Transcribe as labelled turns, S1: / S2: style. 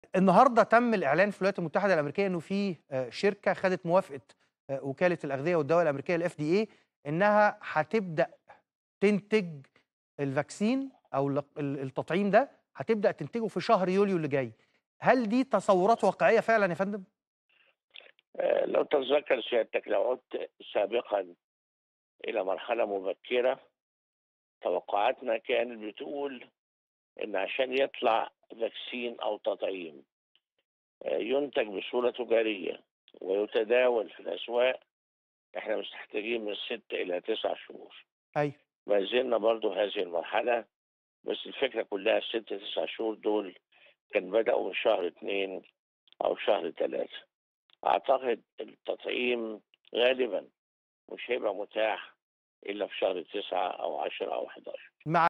S1: النهارده تم الإعلان في الولايات المتحدة الأمريكية إنه في آآ شركة خدت موافقة آآ وكالة الأغذية والدوا الأمريكية الFDA إنها هتبدأ تنتج الفاكسين أو ال ال التطعيم ده هتبدأ تنتجه في شهر يوليو اللي جاي. هل دي تصورات واقعية فعلًا يا فندم؟
S2: آآ لو تتذكر سيادتك لو عُدت سابقًا إلى مرحلة مبكرة، توقعاتنا كانت بتقول إن عشان يطلع فاكسين أو تطعيم آآ يُنتج بصورة تجارية ويتداول في الأسواق، إحنا مش محتاجين من 6 إلى 9 شهور.
S1: أيوه.
S2: ما زلنا برضه هذه المرحلة، بس الفكرة كلها ال6، 9 شهور دول كان بدأوا من شهر 2 أو شهر 3. أعتقد التطعيم غالبًا مش هيبقى متاح إلا في شهر 9 أو 10 أو 11.
S1: مع